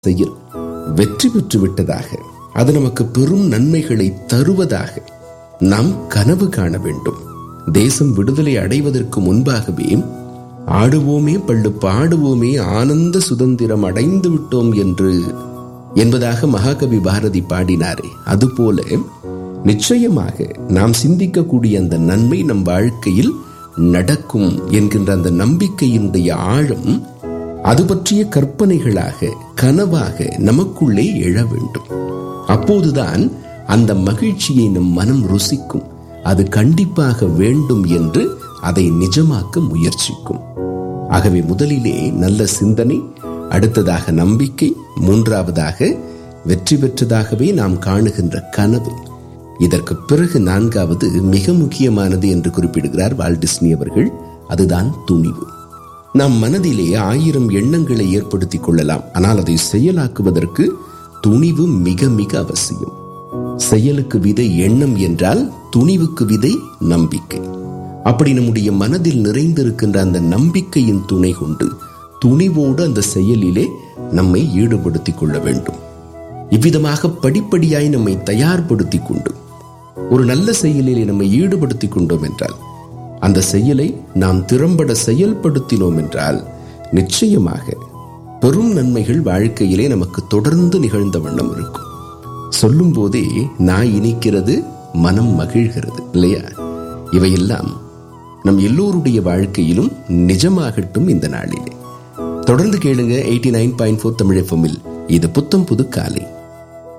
செயல் வெற்றி பெற்று விட்டதாக அது நமக்கு பெரும் நன்மைகளை தருவதாக நாம் கனவு காண வேண்டும் தேசம் விடுதலை அடைவதற்கு முன்பாகவே ஆடுவோமே பள்ளு பாடுவோமே ஆனந்த சுதந்திரம் அடைந்து விட்டோம் என்று என்பதாக மகாகவி பாரதி பாடினாரே அதுபோல நிச்சயமாக நாம் சிந்திக்கக்கூடிய அந்த நன்மை நம் வாழ்க்கையில் நடக்கும் என்கின்ற அந்த நம்பிக்கையினுடைய ஆழம் அது பற்றிய கற்பனைகளாக கனவாக நமக்குள்ளே எழ வேண்டும் அப்போதுதான் அந்த மகிழ்ச்சியை நம் மனம் ருசிக்கும் அது கண்டிப்பாக வேண்டும் என்று அதை நிஜமாக்க முயற்சிக்கும் ஆகவே முதலிலே நல்ல சிந்தனை அடுத்ததாக நம்பிக்கை மூன்றாவதாக வெற்றி பெற்றதாகவே நாம் காணுகின்ற கனவு இதற்கு பிறகு நான்காவது மிக முக்கியமானது என்று குறிப்பிடுகிறார் வால்டிஸ்னி அவர்கள் அதுதான் துணிவு நம் மனதிலே ஆயிரம் எண்ணங்களை ஏற்படுத்திக் கொள்ளலாம் ஆனால் அதை செயலாக்குவதற்கு துணிவு மிக மிக அவசியம் செயலுக்கு விதை எண்ணம் என்றால் துணிவுக்கு விதை நம்பிக்கை அப்படி நம்முடைய மனதில் நிறைந்திருக்கின்ற அந்த நம்பிக்கையின் துணை கொண்டு துணிவோடு அந்த செயலிலே நம்மை ஈடுபடுத்திக் கொள்ள வேண்டும் இவ்விதமாக படிப்படியாய் நம்மை தயார்படுத்திக் கொண்டு ஒரு நல்ல செயலிலே நம்மை ஈடுபடுத்திக் கொண்டோம் என்றால் அந்த செயலை நாம் திறம்பட செயல்படுத்தினோம் என்றால் நிச்சயமாக பெரும் நன்மைகள் வாழ்க்கையிலே நமக்கு தொடர்ந்து நிகழ்ந்த வண்ணம் இருக்கும் சொல்லும் போதே நாய் இனிக்கிறது மனம் மகிழ்கிறது இல்லையா இவையெல்லாம் நம் எல்லோருடைய வாழ்க்கையிலும் நிஜமாகட்டும் இந்த நாளிலே தொடர்ந்து கேளுங்க eighty nine point four Tamil எஃப்எம்மில் இது புத்தம் புது காலை